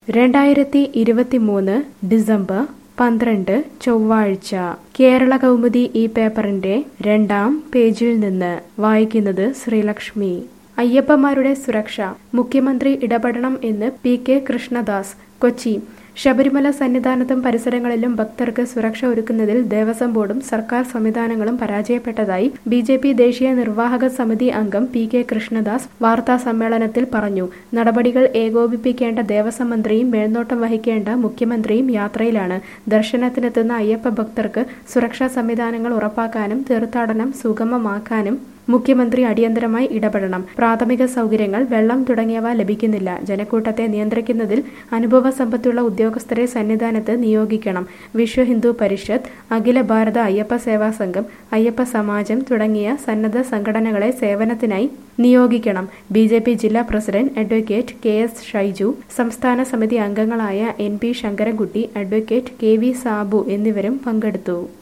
രണ്ടായിരത്തി ഇരുപത്തിമൂന്ന് ഡിസംബർ പന്ത്രണ്ട് ചൊവ്വാഴ്ച കേരള കൗമുദി ഈ പേപ്പറിന്റെ രണ്ടാം പേജിൽ നിന്ന് വായിക്കുന്നത് ശ്രീലക്ഷ്മി അയ്യപ്പന്മാരുടെ സുരക്ഷ മുഖ്യമന്ത്രി ഇടപെടണം എന്ന് പി കെ കൃഷ്ണദാസ് കൊച്ചി ശബരിമല സന്നിധാനത്തും പരിസരങ്ങളിലും ഭക്തർക്ക് സുരക്ഷ ഒരുക്കുന്നതിൽ ദേവസ്വം ബോർഡും സർക്കാർ സംവിധാനങ്ങളും പരാജയപ്പെട്ടതായി ബി ജെ പി ദേശീയ നിർവാഹക സമിതി അംഗം പി കെ കൃഷ്ണദാസ് വാർത്താ സമ്മേളനത്തിൽ പറഞ്ഞു നടപടികൾ ഏകോപിപ്പിക്കേണ്ട ദേവസ്വം മന്ത്രിയും മേൽനോട്ടം വഹിക്കേണ്ട മുഖ്യമന്ത്രിയും യാത്രയിലാണ് ദർശനത്തിനെത്തുന്ന അയ്യപ്പ ഭക്തർക്ക് സുരക്ഷാ സംവിധാനങ്ങൾ ഉറപ്പാക്കാനും തീർത്ഥാടനം സുഗമമാക്കാനും മുഖ്യമന്ത്രി അടിയന്തരമായി ഇടപെടണം പ്രാഥമിക സൗകര്യങ്ങൾ വെള്ളം തുടങ്ങിയവ ലഭിക്കുന്നില്ല ജനക്കൂട്ടത്തെ നിയന്ത്രിക്കുന്നതിൽ അനുഭവ സമ്പത്തുള്ള ഉദ്യോഗസ്ഥരെ സന്നിധാനത്ത് നിയോഗിക്കണം വിശ്വ ഹിന്ദു പരിഷത്ത് അഖില ഭാരത അയ്യപ്പ സേവാ സംഘം അയ്യപ്പ സമാജം തുടങ്ങിയ സന്നദ്ധ സംഘടനകളെ സേവനത്തിനായി നിയോഗിക്കണം ബി ജെ പി ജില്ലാ president advocate K S Shyju സംസ്ഥാന സമിതി അംഗങ്ങളായ N P Sankarankutty advocate K V Sabu എന്നിവരും പങ്കെടുത്തു